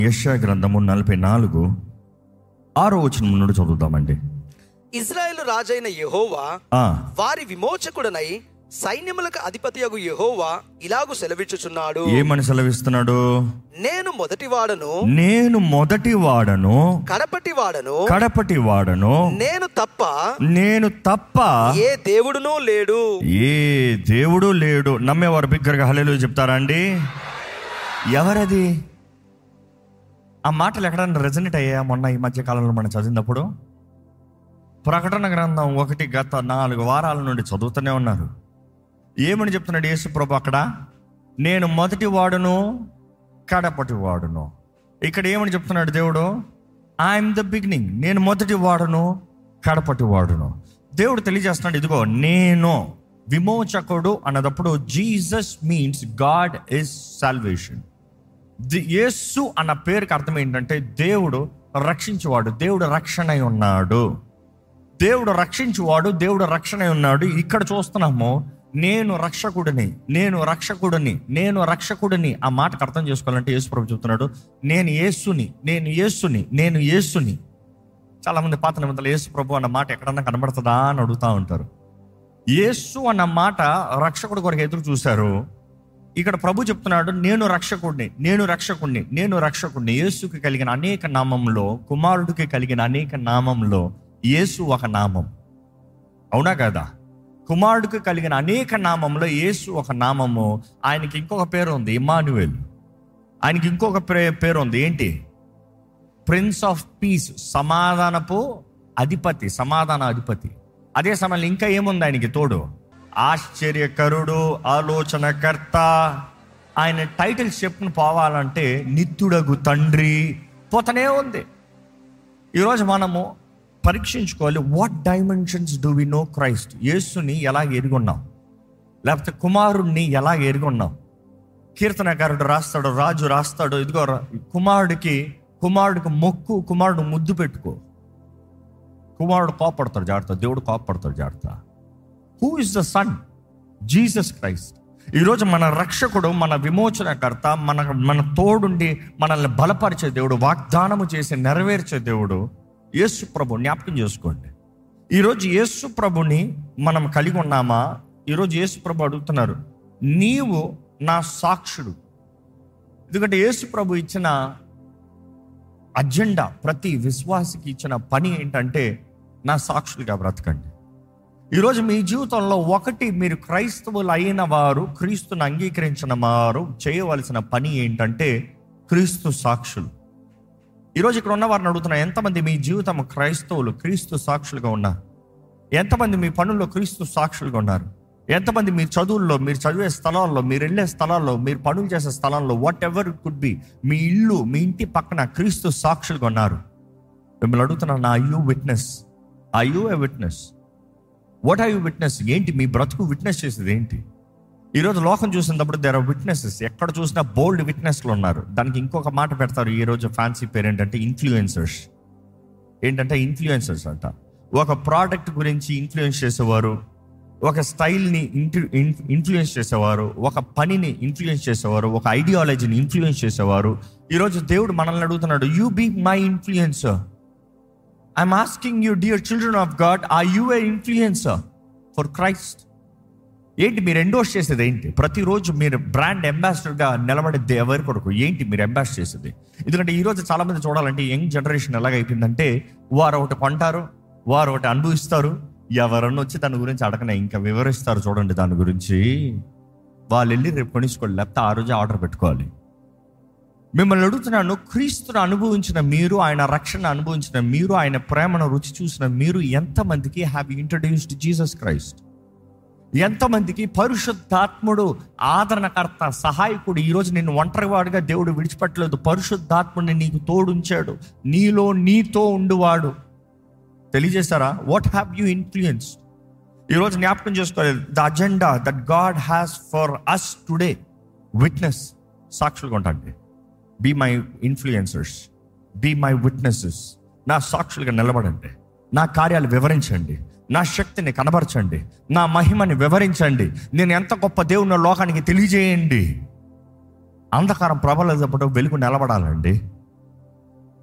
యెషయా గ్రంథము నలభై నాలుగు ఆరో వచనం నుండి చదువుతామండి ఇజ్రాయేలు రాజైన యెహోవా ఆ, వారి విమోచకుడనై సైన్యములకు అధిపతియగు యెహోవా ఇలాగు సెలవిచ్చుచున్నాడు ఏమని సెలవిస్తున్నాడు నేను మొదటి వాడను నేను మొదటి వాడను కడపటి వాడను కడపటి వాడను నేను తప్ప నేను తప్ప ఏ దేవుడునూ లేడు ఏ దేవుడు లేడు నమ్మేవారు బిగ్గరగా హల్లెలూయా చెప్తారా అండి ఎవరది ఆ మాటలు ఎక్కడన్నా రెజనెట్ అయ్యాయా మొన్న ఈ మధ్య కాలంలో మనం చదివినప్పుడు ప్రకటన గ్రంథం ఒకటి గత నాలుగు వారాల నుండి చదువుతూనే ఉన్నారు ఏమని చెప్తున్నాడు యేసు ప్రభు అక్కడ నేను మొదటి వాడును కడపటి వాడును ఇక్కడ ఏమని చెప్తున్నాడు దేవుడు ఐఎమ్ ద బిగినింగ్ నేను మొదటి వాడును కడపటి వాడును దేవుడు తెలియజేస్తున్నాడు ఇదిగో నేను విమోచకుడు అన్నదప్పుడు Jesus means God is salvation Yesu అన్న పేరుకి అర్థం ఏంటంటే దేవుడు రక్షించేవాడు దేవుడు రక్షణ అయి ఉన్నాడు దేవుడు రక్షించువాడు దేవుడు రక్షణ అయి ఉన్నాడు ఇక్కడ చూస్తున్నాము నేను రక్షకుడిని నేను రక్షకుడిని నేను రక్షకుడిని ఆ మాటకు అర్థం చేసుకోవాలంటే యేసు ప్రభు చెప్తున్నాడు నేను యేసుని నేను యేసుని నేను యేసుని చాలా మంది పాత నిమిత్తాలు యేసు ప్రభు అన్న మాట ఎక్కడన్నా కనబడుతుందా అని అడుగుతా ఉంటారు యేసు అన్న మాట రక్షకుడి కొరకు ఎదురు చూశారు ఇక్కడ ప్రభు చెప్తున్నాడు నేను రక్షకుడిని నేను రక్షకుడిని నేను రక్షకుడిని యేసుకి కలిగిన అనేక నామంలో కుమారుడికి కలిగిన అనేక నామంలో యేసు ఒక నామం అవునా కదా కుమారుడికి కలిగిన అనేక నామంలో యేసు ఒక నామము ఆయనకి ఇంకొక పేరు ఉంది ఇమానువేల్ ఆయనకి ఇంకొక పే- పేరు ఉంది ఏంటి ప్రిన్స్ ఆఫ్ పీస్ సమాధానపు అధిపతి సమాధాన అధిపతి అదే సమయంలో ఇంకా ఏముంది ఆయనకి తోడు ఆశ్చర్యకరుడు ఆలోచనకర్త ఆయన టైటిల్స్ చెప్పుకుని పోవాలంటే నిత్యుడగు తండ్రి పోతనే ఉంది ఈరోజు మనము పరీక్షించుకోవాలి what dimensions do we know Christ యేసుని ఎలా ఎరుగున్నాం లేకపోతే కుమారుణ్ణి ఎలా ఎరుగున్నాం కీర్తనకారుడు రాస్తాడు రాజు రాస్తాడు ఇదిగో రా- కుమారుడికి కుమారుడికి మొక్కు కుమారుడు ముద్దు పెట్టుకో కుమారుడు కోపడతాడు జాగ్రత్త దేవుడు కోపడతాడు జాగ్రత్త who is the son Jesus Christ ఈరోజు మన రక్షకుడు మన విమోచనకర్త మన మన తోడుండి మనల్ని బలపరిచే దేవుడు వాగ్దానము చేసి నెరవేర్చే దేవుడు యేసు ప్రభు జ్ఞాపకం చేసుకోండి ఈరోజు యేసు ప్రభుని మనం కలిగి ఉన్నామా ఈరోజు యేసు ప్రభు అడుగుతున్నారు నీవు నా సాక్షుడు ఎందుకంటే యేసు ప్రభు ఇచ్చిన అజెండా ప్రతి విశ్వాసికి ఇచ్చిన పని ఏంటంటే నా సాక్షులుగా బ్రతకండి ఈరోజు మీ జీవితంలో ఒకటి మీరు క్రైస్తవులు అయిన వారు క్రీస్తుని అంగీకరించిన వారు చేయవలసిన పని ఏంటంటే క్రీస్తు సాక్షులు ఈరోజు ఇక్కడ ఉన్న వారిని అడుగుతున్నా ఎంతమంది మీ జీవితం క్రైస్తవులు క్రీస్తు సాక్షులుగా ఉన్నారు ఎంతమంది మీ పనుల్లో క్రీస్తు సాక్షులుగా ఉన్నారు ఎంతమంది మీ చదువుల్లో మీరు చదివే స్థలాల్లో మీరు వెళ్ళే స్థలాల్లో మీరు పనులు చేసే స్థలాల్లో వాట్ ఎవర్ కుడ్ బి మీ ఇల్లు మీ ఇంటి పక్కన క్రీస్తు సాక్షులుగా ఉన్నారు మిమ్మల్ని అడుగుతున్నాను నా you witness I you a witness what are you witness ఏంటి మీ బ్రతుకు విట్నెస్ చేసేది ఏంటి ఈరోజు లోకం చూసినప్పుడు దేర్ ఆర్ విట్నెసెస్ ఎక్కడ చూసినా బోల్డ్ విట్నెస్లు ఉన్నారు దానికి ఇంకొక మాట పెడతారు ఈ రోజు ఫ్యాన్సీ పేరు ఏంటంటే ఇన్ఫ్లుయెన్సర్స్ ఏంటంటే ఇన్ఫ్లుయెన్సర్స్ అంట ఒక ప్రోడక్ట్ గురించి ఇన్ఫ్లుయెన్స్ చేసేవారు ఒక స్టైల్ని ఇన్ఫ్లుయెన్స్ చేసేవారు ఒక పనిని ఇన్ఫ్లుయెన్స్ చేసేవారు ఒక ఐడియాలజీని ఇన్ఫ్లుయెన్స్ చేసేవారు ఈరోజు దేవుడు మనల్ని అడుగుతున్నాడు you be my influencer I'm asking you dear children of God are you a influencer for Christ ఏంటి మీరు ఎండోర్స్ చేసేది ఏంటి ప్రతిరోజు మీరు బ్రాండ్ అంబాసిడర్గా నిలబడేది ఎవరి కొరకు ఏంటి మీరు అంబాసిడర్ చేసేది ఎందుకంటే ఈరోజు చాలా మంది చూడాలంటే యంగ్ జనరేషన్ ఎలాగైపోయిందంటే వారు ఒకటి కొంటారు వారు ఒకటి అనుభవిస్తారు ఎవరన్నా వచ్చి దాని గురించి అడగనే ఇంకా వివరిస్తారు చూడండి దాని గురించి వాళ్ళు వెళ్ళి రేపు కొనిసుకోవాలి లేకపోతే ఆ రోజు ఆర్డర్ పెట్టుకోవాలి మిమ్మల్ని అడుగుతున్నాను క్రీస్తును అనుభవించిన మీరు ఆయన రక్షణ అనుభవించిన మీరు ఆయన ప్రేమను రుచి చూసిన మీరు ఎంతమందికి హ్యావ్ ఇంట్రడ్యూస్డ్ జీసస్ క్రైస్ట్ ఎంతమందికి పరిశుద్ధాత్ముడు ఆదరణకర్త సహాయకుడు ఈరోజు నేను ఒంటరివాడుగా దేవుడు విడిచిపెట్టలేదు పరిశుద్ధాత్ముడిని నీకు తోడుంచాడు నీలో నీతో ఉండువాడు తెలియజేశారా వాట్ హ్యావ్ యూ ఇన్ఫ్లుయెన్స్ ఈరోజు జ్ఞాపకం చేసుకోవాలి the agenda that God has for us today witness సాక్షులుగా ఉంటాండి be my influencers be my witnesses నా సాక్షులుగా నిలబడండి నా కార్యాలు వివరించండి నా శక్తిని కనబరచండి నా మహిమని వివరించండి నేను ఎంత గొప్ప దేవుని లోకానికి తెలియజేయండి అంధకారం ప్రబలదప్పుడు వెలుగు నిలబడాలండి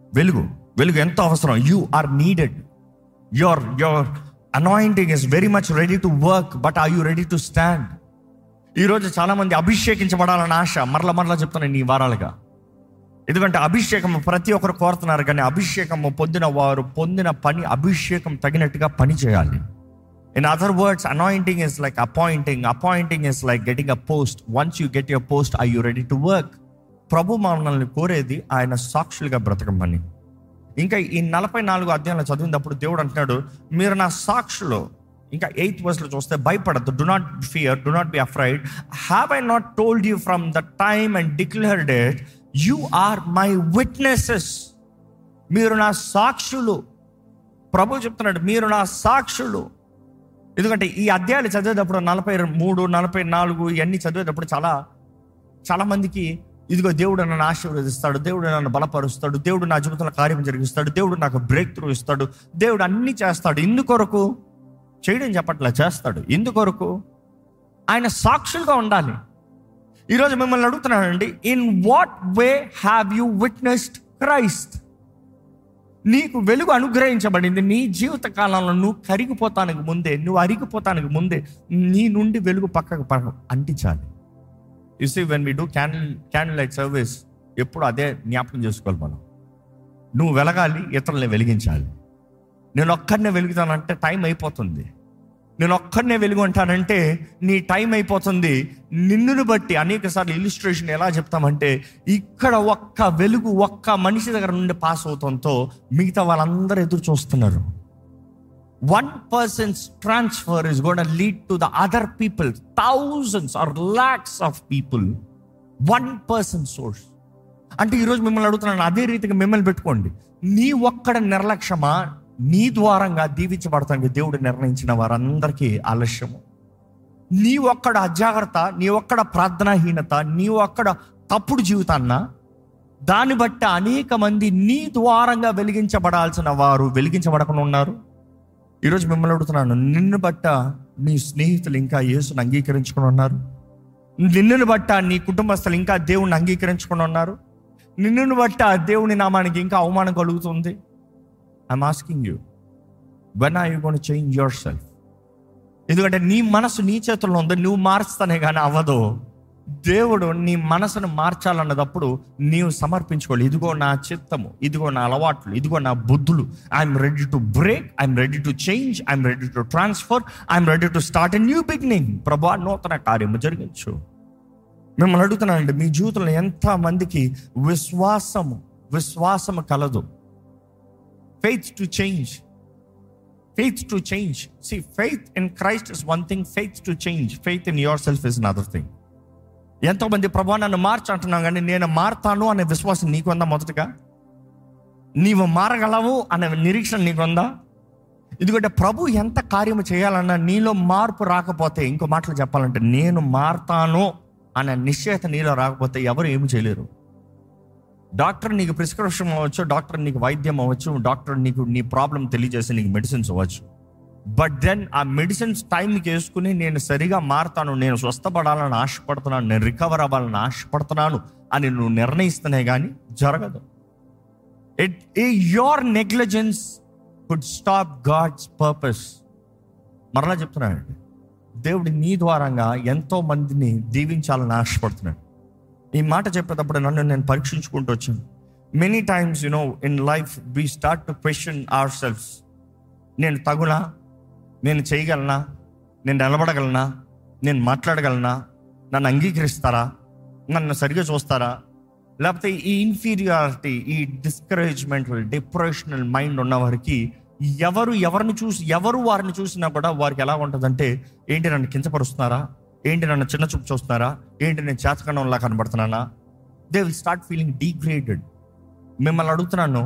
వెలుగు వెలుగు ఎంతో అవసరం you are needed your your anointing is very much ready to work but are you ready to stand ఈరోజు చాలామంది అభిషేకించబడాలని ఆశ మరల మరలా చెప్తున్నాను ఈ వారాలుగా ఎందుకంటే అభిషేకం ప్రతి ఒక్కరు కోరుతున్నారు కానీ అభిషేకము పొందిన వారు పొందిన పని అభిషేకం తగినట్టుగా పని చేయాలి in other words anointing is like appointing appointing is like getting a post once you get your post I you ready to work ప్రభు మనల్ని కోరేది ఆయన సాక్షులుగా బ్రతకమని ఇంకా ఈ నలభై నాలుగు అధ్యాయంలో చదివినప్పుడు దేవుడు అంటున్నాడు మీరు నా సాక్షులు ఇంకా ఎయిత్ వర్స్లో చూస్తే భయపడద్దు do not fear do not be afraid have I not told you from the time and declared it you are my witnesses మీరు నా సాక్షులు ప్రభు చెప్తున్నాడు మీరు నా సాక్షులు ఎందుకంటే ఈ అధ్యాయాలు చదివేటప్పుడు నలభై మూడు నలభై నాలుగు ఇవన్నీ చదివేటప్పుడు చాలా చాలా మందికి ఇదిగో దేవుడు నన్ను ఆశీర్వదిస్తాడు దేవుడు నన్ను బలపరుస్తాడు దేవుడు నా జీవితంలో కార్యం జరిగిస్తాడు దేవుడు నాకు బ్రేక్ త్రూ ఇస్తాడు దేవుడు అన్ని చేస్తాడు ఇందుకొరకు చేయడం చెప్పట్లా చేస్తాడు ఇందుకొరకు ఆయన సాక్షులుగా ఉండాలి ఈరోజు మిమ్మల్ని అడుగుతున్నానండి in what way have you witnessed Christ నీకు వెలుగు అనుగ్రహించబడింది నీ జీవిత కాలంలో నువ్వు కరిగిపోతానికి ముందే నువ్వు అరిగిపోతానికి ముందే నీ నుండి వెలుగు పక్కకు పక్క అంటించాలి you see when we do candle candle light service ఎప్పుడు అదే జ్ఞాపకం చేసుకోవాలి మనం నువ్వు వెలగాలి ఇతరులని వెలిగించాలి నేను ఒక్కడనే వెలుగుతానంటే టైం అయిపోతుంది నేను ఒక్కడనే వెలుగు అంటానంటే నీ టైం అయిపోతుంది నిన్నును బట్టి అనేక సార్లు ఇలిస్ట్రేషన్ ఎలా చెప్తామంటే ఇక్కడ ఒక్క వెలుగు ఒక్క మనిషి దగ్గర నుండి పాస్ అవుతంతో మిగతా వాళ్ళందరూ ఎదురు చూస్తున్నారు one persons transfer is gone lead to the other people thousands are lakhs of people one person source అంటే ఈరోజు మిమ్మల్ని అడుగుతున్నాను అదే రీతిగా మిమ్మల్ని పెట్టుకోండి నీ ఒక్కడ నిర్లక్ష్యమా నీ ద్వారంగా దీవించబడతానికి దేవుడు నిర్ణయించిన వారందరికీ ఆలస్యము నీ ఒక్కడ అజాగ్రత్త నీ ఒక్కడ ప్రార్థనాహీనత నీ ఒక్కడ తప్పుడు జీవితాన్న దాన్ని బట్టి అనేక మంది నీ ద్వారంగా వెలిగించబడాల్సిన వారు వెలిగించబడకుండా ఉన్నారు ఈరోజు మిమ్మల్ని అడుగుతున్నాను నిన్ను బట్ట నీ స్నేహితులు ఇంకా యేసుని అంగీకరించుకుని ఉన్నారు నిన్నును బట్ట నీ కుటుంబస్తులు ఇంకా దేవుణ్ణి అంగీకరించుకుని ఉన్నారు నిన్నును బట్ట దేవుని నామానికి ఇంకా అవమానం కలుగుతుంది I'm asking you when I you gone change yourself ఎందుకంటే నీ మనసు నీ చేతుల్లో ఉంది నువ్వు మార్చుతానే కానీ అవ్వదు దేవుడు నీ మనసును మార్చాలన్నదప్పుడు నీవు సమర్పించుకోవాలి ఇదిగో నా చిత్తము ఇదిగో నా అలవాట్లు ఇదిగో నా బుద్ధులు I'm ready to break I'm ready to change I'm ready to transfer I'm ready to start a new beginning ప్రభా నూతన కార్యము జరిగించు మిమ్మల్ని అడుగుతున్నానండి మీ జీవితంలో ఎంత మందికి విశ్వాసము విశ్వాసము కలదు faith to change faith to change see faith in Christ is one thing faith to change faith in yourself is other thing ఎంతో మంది ప్రభా నన్ను మార్చు అంటున్నాం కానీ నేను మారుతాను అనే విశ్వాసం నీకుందా మొదటగా నీవు మారగలవు అనే నిరీక్షణ నీకుందా ఎందుకంటే ప్రభు ఎంత కార్యము చేయాలన్నా నీలో మార్పు రాకపోతే ఇంకో మాటలు చెప్పాలంటే నేను మారతాను అనే నిశ్చయత నీలో రాకపోతే ఎవరు ఏమి చేయలేరు డాక్టర్ నీకు ప్రిస్క్రిప్షన్ అవ్వచ్చు డాక్టర్ నీకు వైద్యం అవ్వచ్చు డాక్టర్ నీకు నీ ప్రాబ్లం తెలియజేసి నీకు మెడిసిన్స్ అవ్వచ్చు బట్ దెన్ ఆ మెడిసిన్స్ టైంకి వేసుకుని నేను సరిగా మారుతాను నేను స్వస్థపడాలని ఆశపడుతున్నాను నేను రికవర్ అవ్వాలని ఆశపడుతున్నాను అని నువ్వు నిర్ణయిస్తేనే కానీ జరగదు it a your negligence could stop God's purpose మరలా చెప్తున్నానండి దేవుడు నీ ద్వారంగా ఎంతో మందిని దీవించాలని ఆశపడుతున్నాడు ఈ మాట చెప్పేటప్పుడు నన్ను నేను పరీక్షించుకుంటూ వచ్చాను many times you know in life we start to question ourselves నేను తగునా నేను చేయగలనా నేను నిలబడగలనా నేను మాట్లాడగలనా నన్ను అంగీకరిస్తారా నన్ను సరిగా చూస్తారా లేకపోతే ఈ ఇన్ఫీరియారిటీ ఈ డిస్కరేజ్మెంట్ డిప్రెషనల్ మైండ్ ఉన్న వారికి ఎవరు ఎవరిని చూసి ఎవరు వారిని చూసినా కూడా వారికి ఎలా ఉంటుందంటే ఏంటి నన్ను కించపరుస్తున్నారా ఏంటి నన్ను చిన్న చూపు చూస్తున్నారా ఏంటి నేను చేతకండంలా కనబడుతున్నానా they will start feeling degraded మిమ్మల్ని అడుగుతున్నాను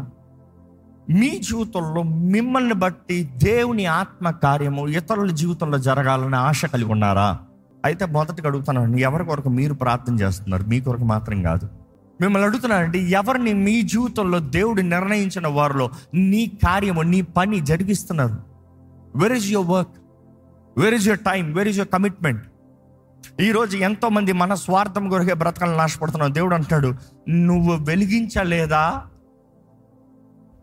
మీ జీవితంలో మిమ్మల్ని బట్టి దేవుని ఆత్మ కార్యము ఇతరుల జీవితంలో జరగాలని ఆశ కలిగి ఉన్నారా అయితే మొదటిగా అడుగుతున్నాను ఎవరి కొరకు మీరు ప్రార్థన చేస్తున్నారు మీ కొరకు మాత్రం కాదు మిమ్మల్ని అడుగుతున్నానండి ఎవరిని మీ జీవితంలో దేవుడు నిర్ణయించిన వారిలో నీ కార్యము నీ పని జరిగిస్తున్నారు where is your work where is your time where is your commitment ఈరోజు ఎంతో మంది మన స్వార్థం కొరకే బ్రతకాలని ఆశపడుతున్నావు దేవుడు అంటాడు నువ్వు వెలిగించలేదా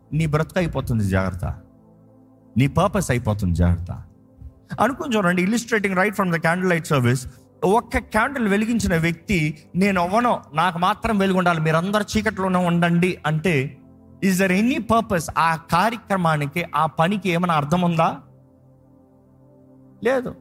నీ బ్రతుకు అయిపోతుంది జాగ్రత్త నీ పర్పస్ అయిపోతుంది జాగ్రత్త అనుకుని చూడండి illustrating right from the candle light service ఒక్క క్యాండిల్ వెలిగించిన వ్యక్తి నేను అవ్వను నాకు మాత్రం వెలుగు ఉండాలి మీరందరూ చీకట్లోనే ఉండండి అంటే ఈజ్ దర్ ఎనీ పర్పస్ ఆ కార్యక్రమానికి ఆ పనికి ఏమైనా అర్థం ఉందా లేదు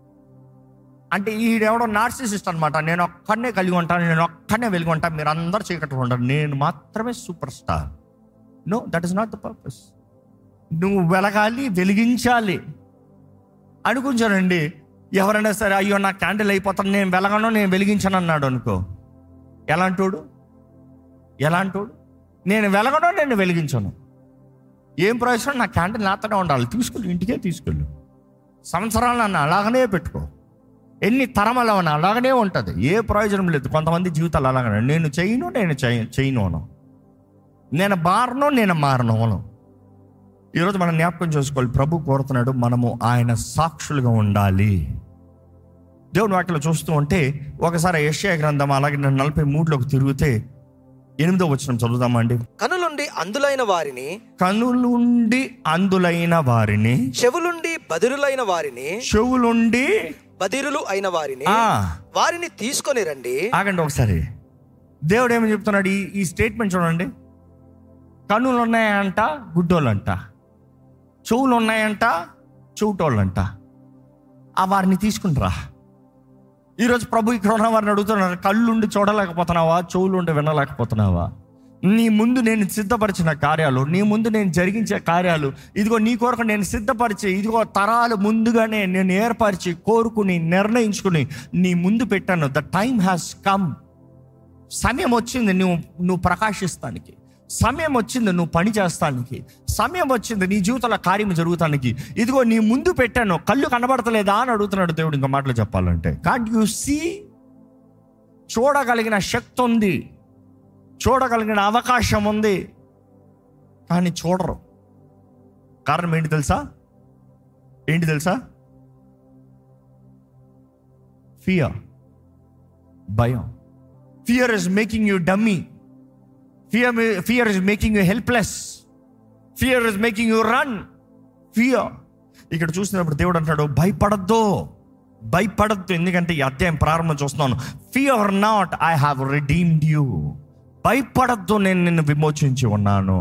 అంటే ఈడెవడో నార్సిసిస్ట్ అనమాట నేను ఒక్కడనే కలిగి ఉంటాను నేను ఒక్కడనే వెలిగి ఉంటాను మీరు అందరూ చీకట్లో ఉంటారు నేను మాత్రమే superstar no that is not the purpose నువ్వు వెలగాలి వెలిగించాలి అనుకుంటానండి ఎవరైనా సరే అయ్యో నా క్యాండిల్ అయిపోతాను నేను వెలగను నేను వెలిగించను అన్నాడు అనుకో ఎలాంటోడు ఎలాంటోడు నేను వెలగను నేను వెలిగించను ఏం ప్రయోజనం నా క్యాండిల్ నాతోనే ఉండాలి తీసుకెళ్ళు ఇంటికే తీసుకెళ్ళు సంవత్సరాలు నన్ను అలాగనే పెట్టుకో ఎన్ని తరమల ఉన్నా అలాగనే ఉంటుంది ఏ ప్రయోజనం లేదు కొంతమంది జీవితాలు అలాగనే నేను చేయను నేను చేయ- చేయను అను నేను మారను నేను మారను అను ఈరోజు మనం జ్ఞాపకం చేసుకోవాలి ప్రభు కోరుతున్నాడు మనము ఆయన సాక్షులుగా ఉండాలి దేవుని వాక్యలో చూస్తూ ఉంటే ఒకసారి యెషయా గ్రంథం అలాగే నేను నలభై మూడులోకి తిరిగితే ఎనిమిదో వచ్చిన చదువుదామండి కనులుండి అందులైన వారిని కనులుండి అందులైన వారిని చెవులుండి బదిరులైన వారిని చెవులుండి బదిరులు అయిన వారిని ఆ వారిని తీసుకొని రండి ఆగండి ఒకసారి దేవుడు ఏమని చెప్తున్నాడు ఈ ఈ స్టేట్మెంట్ చూడండి కన్నులు ఉన్నాయంట గుడ్డోళ్ళంట చెవులు ఉన్నాయంట చెవుటోళ్ళంట ఆ వారిని తీసుకుంటారా ఈరోజు ప్రభు ఇక్కడ ఉన్న వారిని అడుగుతున్నారు కళ్ళుండి చూడలేకపోతున్నావా చెవులుండి వినలేకపోతున్నావా నీ ముందు నేను సిద్ధపరిచిన కార్యాలు నీ ముందు నేను జరిగించే కార్యాలు ఇదిగో నీ కొరకు నేను సిద్ధపరిచి ఇదిగో తరాలు ముందుగానే నేను ఏర్పరిచి కోరుకుని నిర్ణయించుకుని నీ ముందు పెట్టాను ద టైం హ్యాస్ కమ్ సమయం వచ్చింది నువ్వు నువ్వు ప్రకాశిస్తానికి సమయం వచ్చింది నువ్వు పని చేస్తానికి సమయం వచ్చింది నీ జీవితంలో కార్యం జరుగుతానికి ఇదిగో నీ ముందు పెట్టాను కళ్ళు కనబడతలేదా అని అడుగుతున్నాడు దేవుడు ఇంకా మాటలు చెప్పాలంటే కాంట్ యు సీ చూడగలిగిన శక్తి ఉంది చూడగలిగిన అవకాశం ఉంది కానీ చూడరు కారణం ఏంటి తెలుసా ఏంటి తెలుసా ఫియర్ భయం fear is making you dummy fear fear is making you helpless fear is making you run fear ఇక్కడ చూసినప్పుడు దేవుడు అంటాడు భయపడద్దు భయపడద్దు ఎందుకంటే ఈ అధ్యాయం ప్రారంభం చూస్తున్నాను fear not I have redeemed you భయపడద్దు నేను నిన్ను విమోచించి ఉన్నాను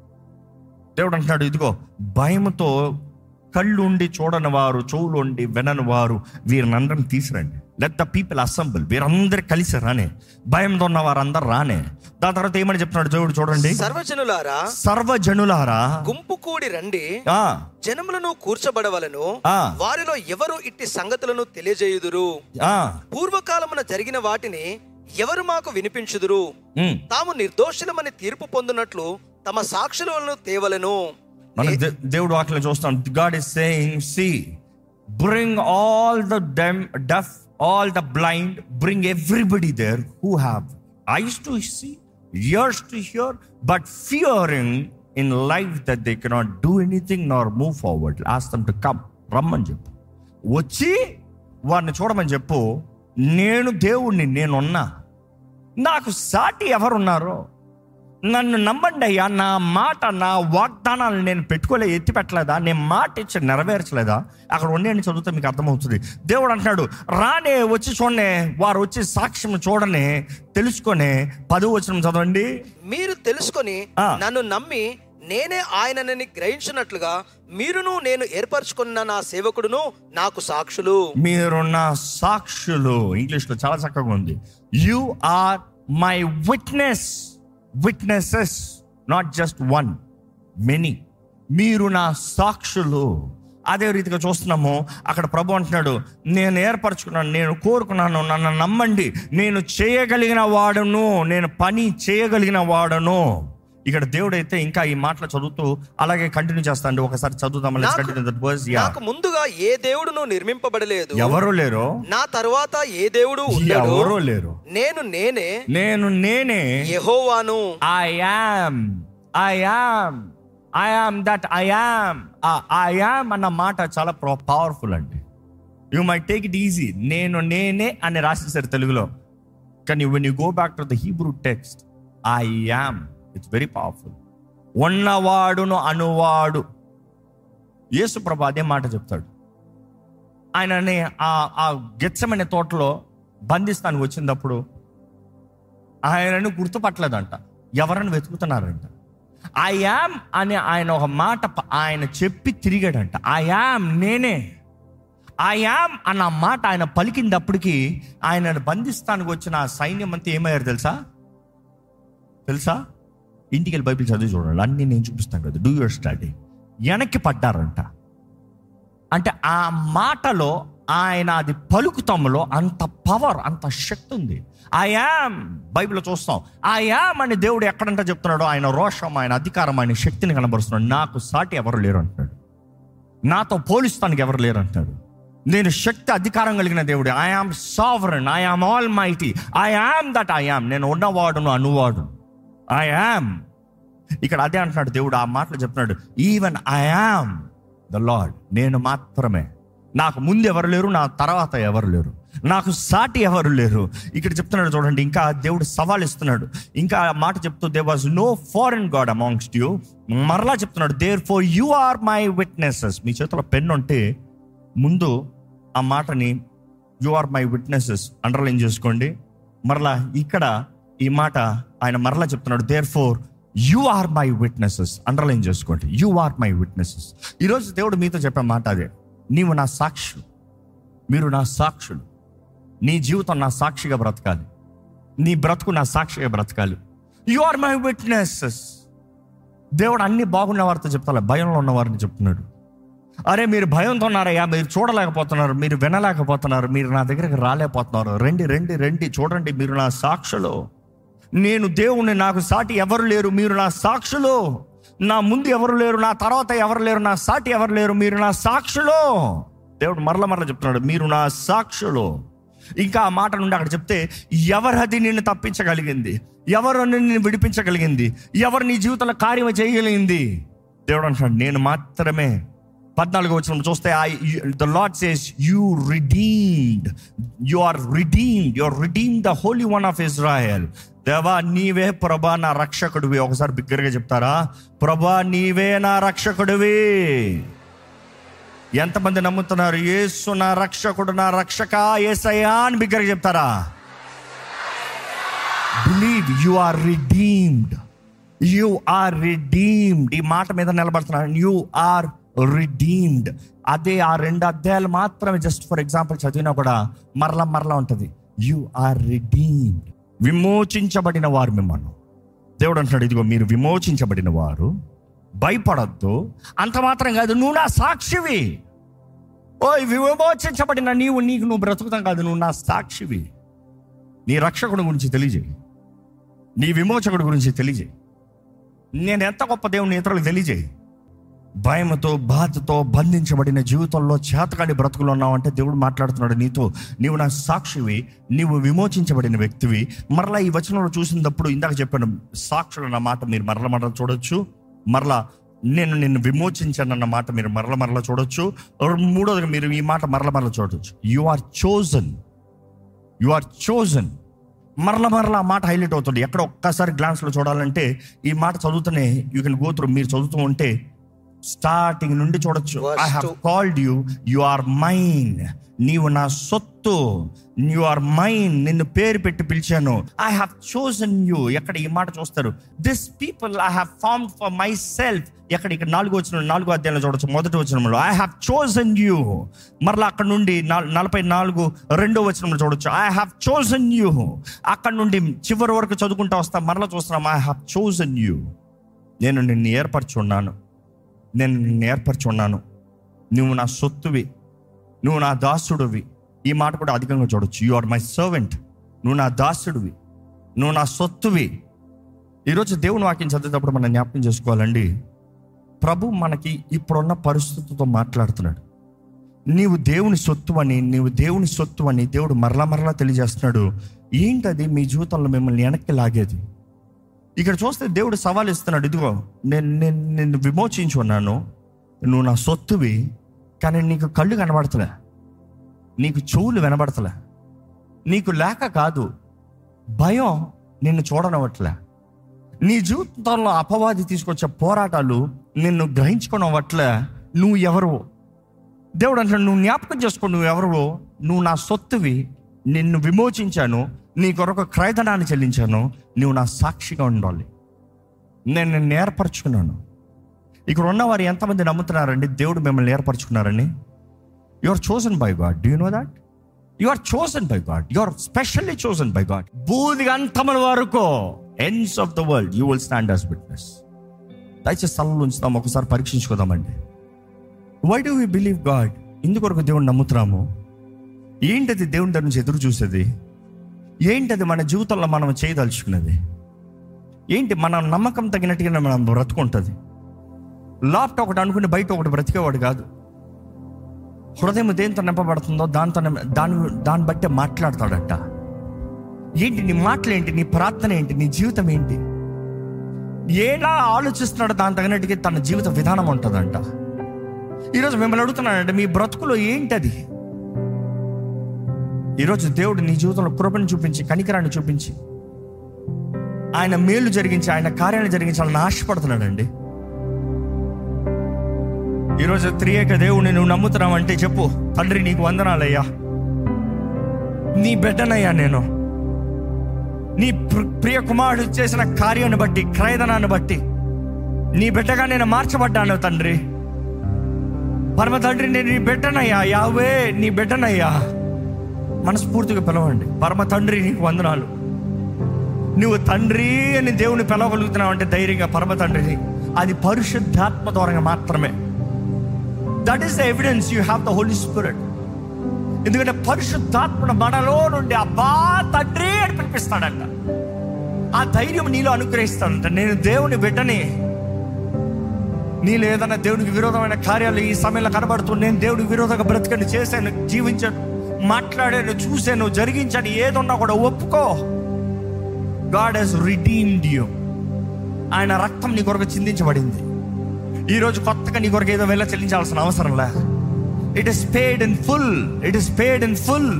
దేవుడు అంటున్నాడు ఇదిగో భయంతో కళ్ళు ఉండి చూడని వారు చెవులు ఉండి వినని వారు వీరిని అందరిని తీసిరండి లెట్ ద పీపుల్ అసెంబుల్ వీరందరూ కలిసి రానే భయంతో ఉన్న వారందరూ రానే దాని తర్వాత ఏమని చెప్తున్నాడు దేవుడు చూడండి సర్వజనులారా సర్వజనులారా గుంపు కూడి రండి ఆ, జనములను కూర్చబడవలను ఆ. వారిలో ఎవరు ఇట్టి సంగతులను తెలియజేయుదురు ఆ, పూర్వకాలమున జరిగిన వాటిని ఎవరు మాకు వినిపించుదురు ఉమ్. తాము నిర్దోషులమని తీర్పు పొందినట్లు తమ సాక్షులను తేవలను మనం దే- దేవుడు వాక్యం చూస్తాం God is saying see bring all the deaf all the blind bring everybody there who have eyes to see ears to hear but fearing in life that they cannot do anything nor move forward last to come రమ్మని చెప్పు వచ్చి వారిని చూడమని చెప్పు నేను దేవుణ్ణి నేనున్నా నాకు సాటి ఎవరున్నారు నన్ను నమ్మండి అయ్యా నా మాట నా వాగ్దానాలు నేను పెట్టుకోలే ఎత్తి పెట్టలేదా నేను మాట ఇచ్చి నెరవేర్చలేదా అక్కడ ఉండి చదివితే మీకు అర్థమవుతుంది దేవుడు అంటున్నాడు రానే వచ్చి చూడనే వారు వచ్చి సాక్ష్యం చూడనే తెలుసుకొనే పదవి వచ్చిన చదవండి మీరు తెలుసుకొని ఆ. నన్ను నమ్మి నేనే ఆయనని గ్రహించినట్లుగా మీరును నేను ఏర్పరచుకున్న నా సేవకుడును నాకు సాక్షులు మీరు నా సాక్షులు ఇంగ్లీష్లో చాలా చక్కగా ఉంది you are my witness witnesses not just one many మీరు నా సాక్షులు అదే రీతిగా చూస్తున్నాము అక్కడ ప్రభు అంటున్నాడు నేను ఏర్పరచుకున్నాను నేను కోరుకున్నాను నన్ను నమ్మండి నేను చేయగలిగిన వాడును నేను పని చేయగలిగిన వాడను ఇక్కడ దేవుడు అయితే ఇంకా ఈ మాటలు చదువుతూ అలాగే కంటిన్యూ చేస్తాండి ఒకసారి చదువుదాం నాకు- కంటిన్యూ దట్ వర్స్ యా నాకు ముందుగా ఏ దేవుడును నిర్మింపబడలేదు ఎవరు లేరు నా తరువాత ఏ దేవుడు ఉండడు ఎవరు లేరు నేను నేనే నేను నేనే యెహోవాను I am I am I am that I am I am అన్న మాట చాలా పవర్ఫుల్ అండి you my take it easy నేను నేనే అని రాసేసారు తెలుగులో కానీ when you go back to the Hebrew text I am it's very powerful ఉన్నవాడును అనువాడు యేసు ప్రభు అదే మాట చెప్తాడు ఆయనని ఆ ఆ గెచ్చమనే తోటలో బంధిస్తానికి వచ్చినప్పుడు ఆయనను గుర్తుపట్టలేదంట ఎవరని వెతుకుతున్నారంట ఐ యామ్ అని ఆయన ఒక మాట ప- ఆయన చెప్పి తిరిగాడంట ఐ యామ్ నేనే ఐ యామ్ అన్న మాట ఆయన పలికినప్పటికీ ఆయనను బంధిస్తానికి వచ్చిన ఆ సైన్యం అంతా ఏమయ్యారు తెలుసా తెలుసా ఇంటికి వెళ్ళి బైబిల్ చదివి చూడండి అన్నీ నేను చూపిస్తాను కదా డూ యువర్ స్టడీ వెనక్కి పడ్డారంట అంటే ఆ మాటలో ఆయన అది పలుకుతంలో అంత పవర్ అంత శక్తి ఉంది ఐ యామ్ బైబిల్లో చూస్తాం ఐ యామ్ అని దేవుడు ఎక్కడంట చెప్తున్నాడో ఆయన రోషం ఆయన అధికారం ఆయన శక్తిని కనబరుస్తున్నాడు నాకు సాటి ఎవరు లేరు అంటాడు నాతో పోలిస్తానికి ఎవరు లేరు అంటాడు నేను శక్తి అధికారం కలిగిన దేవుడు I am sovereign I am almighty I am that I am నేను ఉన్నవాడును అనువాడు ఐ ఆమ్ ఇక్కడ అదే అంటున్నాడు దేవుడు ఆ మాటలు చెప్తున్నాడు even I am the lord నేను మాత్రమే నాకు ముందు ఎవరు లేరు నా తర్వాత ఎవరు లేరు నాకు సాటి ఎవరు లేరు ఇక్కడ చెప్తున్నాడు చూడండి ఇంకా దేవుడు సవాల్ ఇస్తున్నాడు ఇంకా ఆ మాట చెప్తూ they was no foreign god amongst you మరలా చెప్తున్నాడు therefore you are my witnesses మీ చేతిలో పెన్ ఉంటే ముందు ఆ మాటని you are my witnesses underline చేసుకోండి మరలా ఇక్కడ ఈ మాట ఆయన మరలా చెప్తున్నాడు therefore you are my witnesses underline చేసుకోండి యు ఆర్ మై విట్నెసెస్ ఈరోజు దేవుడు మీతో చెప్పే మాట అదే నీవు నా సాక్షి మీరు నా సాక్షులు నీ జీవితం నా సాక్షిగా బ్రతకాలి నీ బ్రతుకు నా సాక్షిగా బ్రతకాలి యు ఆర్ మై విట్నెసెస్ దేవుడు అన్ని బాగున్న వారితో చెప్తా భయంలో ఉన్న వారిని చెప్తున్నాడు అరే మీరు భయంతో ఉన్నారయ్యా మీరు చూడలేకపోతున్నారు మీరు వినలేకపోతున్నారు మీరు నా దగ్గరికి రాలేకపోతున్నారు రండి రండి రండి చూడండి మీరు నా సాక్షులు నేను దేవుణ్ణి నాకు సాటి ఎవరు లేరు మీరు నా సాక్షులు నా ముందు ఎవరు లేరు నా తర్వాత ఎవరు లేరు నా సాటి ఎవరు లేరు మీరు నా సాక్షులు దేవుడు మరల మరల చెప్తున్నాడు మీరు నా సాక్షులు ఇంకా ఆ మాట నుండి అక్కడ చెప్తే ఎవరది నిన్ను తప్పించగలిగింది ఎవరు నిన్ను విడిపించగలిగింది ఎవరు నీ జీవితంలో కార్యం చేయగలిగింది దేవుడు అంటున్నాడు నేను మాత్రమే పద్నాలుగు వచ్చిన చూస్తే I the lord says you redeemed you are redeemed you are redeem the holy one of Israel దేవా నీవే ప్రభా నా రక్షకుడివి ఒకసారి బిగ్గరగా చెప్తారా ప్రభా నీవే నా రక్షకుడివి ఎంతమంది నమ్ముతున్నారు యేసు నా రక్షకుడు నా రక్షక ఏసయ్యా అని బిగ్గరగా చెప్తారా believe you are redeemed you are redeemed ఈ మాట మీద నిలబడుతున్నాను యు ఆర్ రిడీమ్డ్ అదే ఆ రెండు అధ్యాయాలు మాత్రమే జస్ట్ ఫర్ ఎగ్జాంపుల్ చదివినా కూడా మరలా మరలా ఉంటుంది యు ఆర్ రిడీమ్డ్ విమోచించబడిన వారు మిమ్మల్ని దేవుడు అంటున్నాడు ఇదిగో మీరు విమోచించబడిన వారు భయపడద్దు అంత మాత్రం కాదు నువ్వు నా సాక్షివి ఓయ్ విమోచించబడిన నీవు నీకు నువ్వు బ్రతుకుతాం కాదు నువ్వు నా సాక్షివి నీ రక్షకుడి గురించి తెలియజేయి నీ విమోచకుడి గురించి తెలియజేయి నేను ఎంత గొప్ప దేవుని ఇతరులకు తెలియజేయి భయంతో బాధతో బంధించబడిన జీవితంలో చేతకాడి బ్రతుకులు ఉన్నావంటే దేవుడు మాట్లాడుతున్నాడు నీతో నీవు నా సాక్షివి నీవు విమోచించబడిన వ్యక్తివి మరలా ఈ వచనంలో చూసినప్పుడు ఇందాక చెప్పాను సాక్షులు అన్న మాట మీరు మరల మరల చూడొచ్చు మరలా నేను నిన్ను విమోచించానన్న మాట మీరు మరల మరల చూడొచ్చు మూడోది మీరు ఈ మాట మరల మరల చూడొచ్చు you are chosen you are chosen మరల మరల ఆ మాట హైలైట్ అవుతుంది ఎక్కడ ఒక్కసారి గ్లాన్స్లో చూడాలంటే ఈ మాట చదువుతూనే యూ కెన్ గో త్రూ మీరు చదువుతూ ఉంటే స్టార్టింగ్ నుండి చూడొచ్చు Verse I have two. Called you you are mine నీవు నా సొత్తు యు ఆర్ మైన్ నిన్ను పేరు పెట్టి పిలిచాను ఐ హావ్ చోజన్ యూ ఎక్కడ ఈ మాట చూస్తారు this people I have form for myself ఎక్కడ ఇక్కడ నాలుగు వచ్చిన నాలుగో అధ్యాయంలో చూడొచ్చు మొదటి వచనంలో ఐ హావ్ చోజన్ యూ మరలా అక్కడ నుండి నాల్- నలభై నాలుగు రెండో వచనంలో చూడొచ్చు ఐ హావ్ చోజన్ యూ అక్కడ నుండి చివరి వరకు చదువుకుంటా వస్తా మరలా చూస్తున్నాం ఐ హావ్ చోజన్ యూ నేను నిన్ను ఏర్పరచున్నాను నేను నిన్ను ఏర్పరచున్నాను నువ్వు నా సొత్తువి నువ్వు నా దాసుడివి ఈ మాట కూడా అధికంగా చూడొచ్చు యు ఆర్ మై సర్వెంట్ నువ్వు నా దాసుడివి నువ్వు నా సొత్తువి ఈరోజు దేవుని వాక్యం చదివేటప్పుడు మనం జ్ఞాపకం చేసుకోవాలండి ప్రభు మనకి ఇప్పుడున్న పరిస్థితితో మాట్లాడుతున్నాడు నీవు దేవుని సొత్తు అని నీవు దేవుని సొత్తు అని దేవుడు మరలా మరలా తెలియజేస్తున్నాడు ఏంటది మీ జీవితంలో మిమ్మల్ని వెనక్కి లాగేది ఇక్కడ చూస్తే దేవుడు సవాల్ ఇస్తున్నాడు ఇదిగో నేను నేను నిన్ను విమోచించున్నాను నువ్వు నా సొత్తువి కానీ నీకు కళ్ళు కనబడతలే నీకు చెవులు వినబడతలే నీకు లేక కాదు భయం నిన్ను చూడనవట్లే నీ జీవితంలో అపవాది తీసుకొచ్చే పోరాటాలు నిన్ను గ్రహించుకున్న నువ్వు ఎవరు దేవుడు అంటే నువ్వు జ్ఞాపకం చేసుకో నువ్వు ఎవరు నువ్వు నా సొత్తువి నిన్ను విమోచించాను నీ కొరకు క్రయధనాన్ని చెల్లించాను నువ్వు నా సాక్షిగా ఉండాలి నేను నిన్ను ఏర్పరచుకున్నాను ఇక్కడ ఉన్నవారు ఎంతమంది నమ్ముతున్నారండి దేవుడు మిమ్మల్ని ఏర్పరచుకున్నారని you are chosen by God do know that you are chosen by God you are specially chosen by God బూది అంతముల వరకు ends of the world you will stand as witness దయచేసి స్థలంలో ఉంచుతాం ఒకసారి పరీక్షించుకుందామండి why do we believe God ఇందుకొరకు దేవుని నమ్ముతున్నాము ఏంటది దేవుని దగ్గర నుంచి ఎదురు చూసేది ఏంటది మన జీవితంలో మనం చేయదలుచుకున్నది ఏంటి మన నమ్మకం తగినట్టుగా మనం బ్రతుకుంటుంది లాప్ట్ ఒకటి అనుకుని బయట ఒకటి బ్రతికేవాడు కాదు హృదయం దేంతో నింపబడుతుందో దాంతో నింప- దాని దాన్ని బట్టే మాట్లాడతాడట ఏంటి నీ మాటలు ఏంటి నీ ప్రార్థన ఏంటి నీ జీవితం ఏంటి ఎలా ఆలోచిస్తున్నాడో దాని తగినట్టుగా తన జీవిత విధానం ఉంటుందంట ఈరోజు మిమ్మల్ని అడుగుతున్నానంటే మీ బ్రతుకులో ఏంటది ఈరోజు దేవుడు నీ జీవితంలో కృపను చూపించి కనికరాన్ని చూపించి ఆయన మేలు జరిగించి ఆయన కార్యాన్ని జరిగించాలని ఆశపడుతున్నాడండి ఈరోజు త్రియేక దేవుడిని నువ్వు నమ్ముతున్నావంటే చెప్పు తండ్రి నీకు వందనాలయ్యా నీ బిడ్డనయ్యా నేను నీ ప్ర- ప్రియ కుమారుడు చేసిన కార్యాన్ని బట్టి క్రయధనాన్ని బట్టి నీ బిడ్డగా నేను మార్చబడ్డాను తండ్రి పరమ తండ్రి నేను నీ బిడ్డనయ్యా యావే నీ బిడ్డనయ్యా మనస్ఫూర్తిగా పిలవండి పరమ తండ్రి నీకు వందనాలు నువ్వు తండ్రి అని దేవుని పిలవగలుగుతున్నావు అంటే ధైర్యంగా పరమ తండ్రిని అది పరిశుద్ధాత్మ ద్వారా మాత్రమే that is the evidence you have the holy spirit ఎందుకంటే పరిశుద్ధాత్మ మనలో నుండి అబ్బా తండ్రి అని పిలిపిస్తాడంట ఆ ధైర్యం నీలో అనుగ్రహిస్తాడంట నేను దేవుని బిడ్డని నీలో ఏదైనా దేవునికి విరోధమైన కార్యాలు ఈ సమయంలో కనబడుతూ నేను దేవునికి విరోధంగా బ్రతకని చేశాను జీవించాను మాట్లాడాను చూశాను జరిగించాను ఏదున్నా కూడా ఒప్పుకో గాడ్ హెస్ రిడీమ్డ్ యూ ఆయన రక్తం నీ కొరకు చిందించబడింది ఈరోజు కొత్తగా నీ కొరకు ఏదో వెళ్ళ చెల్లించాల్సిన అవసరం లే it is paid in full it is paid in full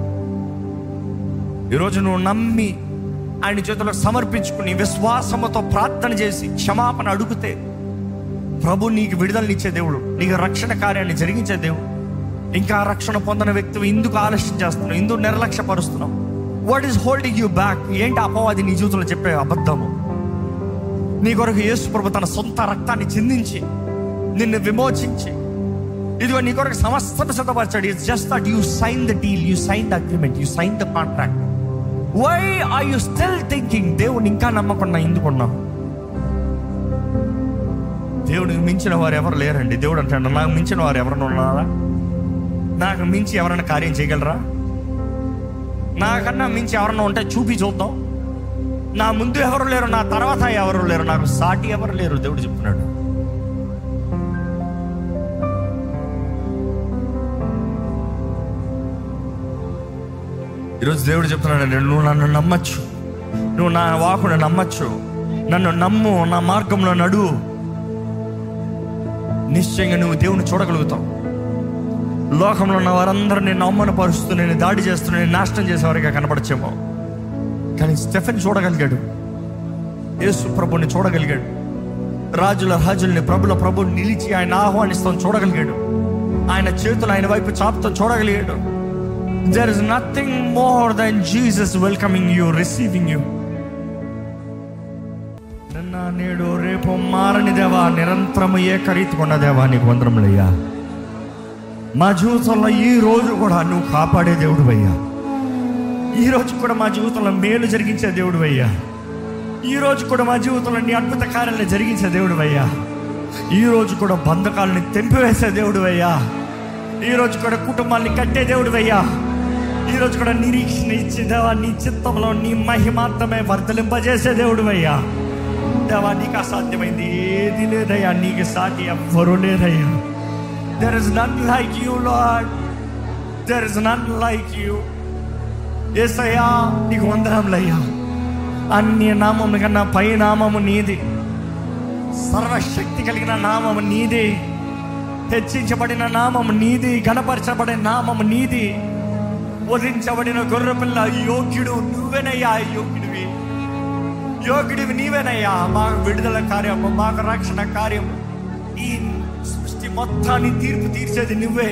ఈరోజు నువ్వు నమ్మి ఆయన చేతులకు సమర్పించుకుని విశ్వాసముతో ప్రార్థన చేసి క్షమాపణ అడుగుతే ప్రభు నీకు విడుదలనిచ్చే దేవుడు నీకు రక్షణ కార్యాన్ని జరిగించే దేవుడు ఇంకా రక్షణ పొందిన వ్యక్తి ఎందుకు ఆలస్యం చేస్తున్నావు ఎందుకు నిర్లక్ష్యపరుస్తున్నావు what is holding you back ఏంటి అపవాది నీ జీవితంలో చెప్పే అబద్ధము నీ కొరకు యేసు ప్రభు తన సొంత రక్తాన్ని చిందించి నిన్ను విమోచించి ఇదిగో నీ కొరకు సమస్తం సిద్ధపరచాడు it's just that you sign the deal you sign the agreement you sign the contract why are you still thinking దేవుని ఇంకా నమ్మకుండా ఎందుకున్నావు దేవుడికి మించిన వారు ఎవరు లేరండి దేవుడు అంటాడు నాకు మించిన వారు ఎవరైనా ఉన్నారా నాకు మించి ఎవరైనా కార్యం చేయగలరా నాకన్నా మించి ఎవరన్నా ఉంటే చూపి చూద్దాం నా ముందు ఎవరు లేరు నా తర్వాత ఎవరు లేరు నాకు సాటి ఎవరు లేరు దేవుడు చెప్తున్నాడు ఈరోజు దేవుడు చెప్తున్నాడు నువ్వు నన్ను నమ్మచ్చు నువ్వు నా వాకును నమ్మచ్చు నన్ను నమ్ము నా మార్గంలో నడు నిశ్చయంగా నువ్వు దేవుని చూడగలుగుతావు లోకంలో ఉన్న వారందరూ నేను అవమానపరుస్తూ నేను దాడి చేస్తూ నేను నాశనం చేసేవారిగా కనపడచ్చేమో కానీ స్టెఫెన్ చూడగలిగాడు యేసు ప్రభుని చూడగలిగాడు రాజుల రాజుల్ని ప్రభుల ప్రభుని నిలిచి ఆయన ఆహ్వానిస్తాం చూడగలిగాడు ఆయన చేతులు ఆయన వైపు చాపుతాం చూడగలిగాడు there is nothing more than Jesus welcoming you receiving you నిన్న నేడు రేపు మారని దేవా నిరంతరము ఏకరీతికున్న దేవా నీకు వందరములయ్యా మా జీవితంలో ఈ రోజు కూడా నువ్వు కాపాడే దేవుడు అయ్యా ఈ రోజు కూడా మా జీవితంలో మేలు జరిగించే దేవుడు అయ్యా ఈ రోజు కూడా మా జీవితంలో నీ అద్భుత కార్యాలను జరిగించే దేవుడు అయ్యా ఈ రోజు కూడా బంధకాలని తెంపివేసే దేవుడు అయ్యా ఈ రోజు కూడా కుటుంబాన్ని కట్టే దేవుడు అయ్యా ఈ రోజు కూడా నిరీక్షణ ఇచ్చే దేవా నీ చిత్తంలో నీ మహిమాంతమే వర్ధలింపజేసే దేవుడు అయ్యా దేవా నీకు అసాధ్యమైంది ఏది లేదయ్యా నీకు సాటి ఎవ్వరూ లేదయ్యా there is none like you Lord there is none like you ఏసయ్యా నీకు వందనములయ్యా అన్య నామము కన్నా పై నామము నీది సర్వశక్తి కలిగిన నామము నీది హెచ్చించబడిన నామము నీది గణపరచబడిన నామము నీది వధించబడిన గొర్రెపిల్ల యోగ్యుడు నువ్వేనయ్యా యోగ్యుడివి యోగుడివి నీవేనయ్యా మాకు విడుదల కార్యము మాకు రక్షణ కార్యము ఈ సృష్టి మొత్తాన్ని తీర్పు తీర్చేది నువ్వే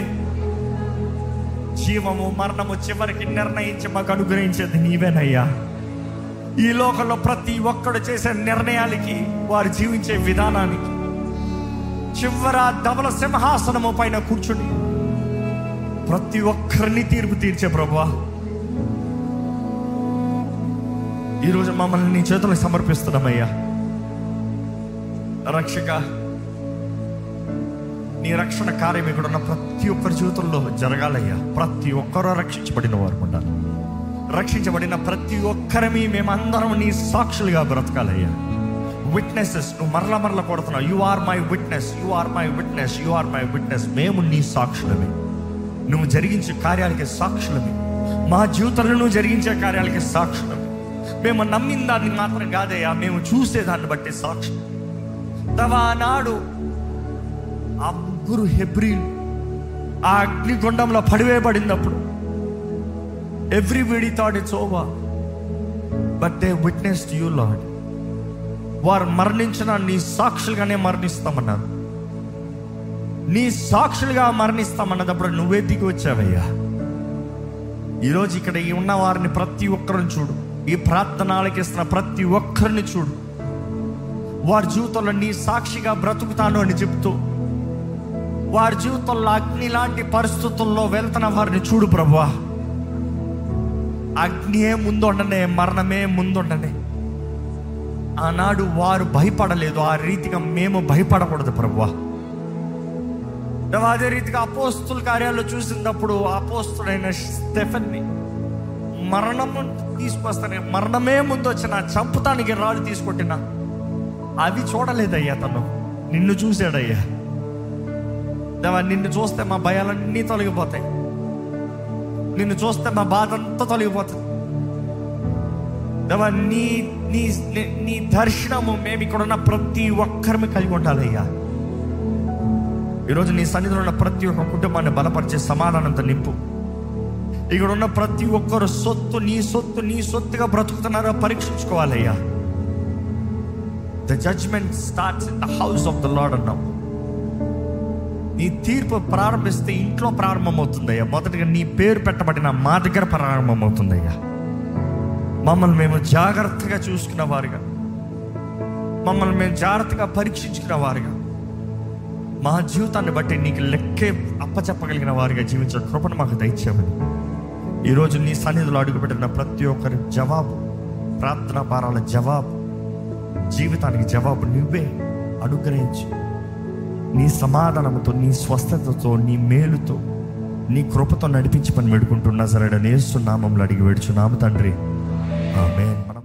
జీవము మరణము చివరికి నిర్ణయించి మాకు అనుగ్రహించేది నీవేనయ్యా ఈ లోకంలో ప్రతి ఒక్కడు చేసే నిర్ణయాలకి వారు జీవించే విధానానికి చివర ధవల సింహాసనము పైన కూర్చుని ప్రతి ఒక్కరిని తీర్పు తీర్చే ప్రభువా ఈరోజు మమ్మల్ని నీ చేతులకు సమర్పిస్తున్నామయ్యా రక్షక నీ రక్షణ కార్యం ఇక్కడ ఉన్న ప్రతి ఒక్కరి జీవితంలో జరగాలయ్యా ప్రతి ఒక్కరూ రక్షించబడిన వారు ఉండాలి రక్షించబడిన ప్రతి ఒక్కరమి మేమందరం నీ సాక్షులుగా బ్రతకాలయ్యా విట్నెసెస్ నువ్వు మరల మరల కొడుతున్నావు you are my witness you are my witness you are my witness మేము నీ సాక్షులమే నువ్వు జరిగించే కార్యాలకి సాక్షులమే మా జీవితంలో నువ్వు జరిగించే కార్యాలకి సాక్షులమే మేము నమ్మిన దాన్ని మాత్రం కాదయ్యా మేము చూసేదాన్ని బట్టి సాక్షి నాడు ఆ ముగ్గురు హెబ్రిల్ ఆ అగ్నిగుండంలో పడివేయబడినప్పుడు everybody thought it's over but they witness you Lord వారు మరణించిన నీ సాక్షులుగానే మరణిస్తామన్నారు నీ సాక్షులుగా మరణిస్తామన్నదప్పుడు నువ్వే దిగి వచ్చావయ్యా ఈరోజు ఇక్కడ ఈ ఉన్న వారిని ప్రతి ఒక్కరిని చూడు ఈ ప్రార్థన ఆలకిస్తున్న ప్రతి ఒక్కరిని చూడు వారి జీవితంలో నీ సాక్షిగా బ్రతుకుతాను అని చెప్తూ వారి జీవితంలో అగ్ని లాంటి పరిస్థితుల్లో వెళ్తున్న వారిని చూడు ప్రభువా అగ్నియే ముందుండనే మరణమే ముందుండనే ఆనాడు వారు భయపడలేదు ఆ రీతిగా మేము భయపడకూడదు ప్రభువా దేవా, అదే రీతిగా అపోస్తుల కార్యాలు చూసినప్పుడు అపోస్తుడైన స్టెఫెన్ని మరణము తీసుకొస్తానే మరణమే ముందు వచ్చిన చంపుతానికి రాళ్ళు తీసుకొట్టిన అవి చూడలేదయ్యా తను నిన్ను చూశాడయ్యా దేవా నిన్ను చూస్తే మా భయాలన్నీ తొలగిపోతాయి నిన్ను చూస్తే మా బాధ అంతా తొలగిపోతుంది దేవా నీ నీ నీ- నీ దర్శనము మేము ఇక్కడ ఉన్న ప్రతి ఒక్కరిని కలిగి ఉండాలయ్యా ఈరోజు నీ సన్నిధిలో ఉన్న ప్రతి ఒక్క కుటుంబాన్ని బలపరిచే సమాధానంతో నింపు ఇక్కడ ఉన్న ప్రతి ఒక్కరు సొత్తు నీ సొత్తు నీ సొత్తుగా బ్రతుకుతున్నారో పరీక్షించుకోవాలయ్యా the judgment starts in the house of the Lord అన్నావు నీ తీర్పు ప్రారంభిస్తే ఇంట్లో ప్రారంభమవుతుందయ్యా మొదటిగా నీ పేరు పెట్టబడిన మా దగ్గర ప్రారంభమవుతుందయ్యా మమ్మల్ని మేము జాగ్రత్తగా చూసుకున్న వారుగా మమ్మల్ని మేము జాగ్రత్తగా పరీక్షించుకున్న వారుగా మా జీవితాన్ని బట్టి నీకు లెక్కే అప్పచెప్పగలిగిన వారిగా జీవించిన కృపను మాకు దయచేయమని ఈరోజు నీ సన్నిధిలో అడుగుపెట్టిన ప్రతి ఒక్కరి జవాబు ప్రార్థనా భారాల జవాబు జీవితానికి జవాబు నువ్వే అనుగ్రహించి నీ సమాధానంతో నీ స్వస్థతతో నీ మేలుతో నీ కృపతో నడిపించి పని పెడుకుంటున్నా సరే నేస్తున్నామంలో అడిగి వేడుచున్నాము తండ్రి ఆమె మనం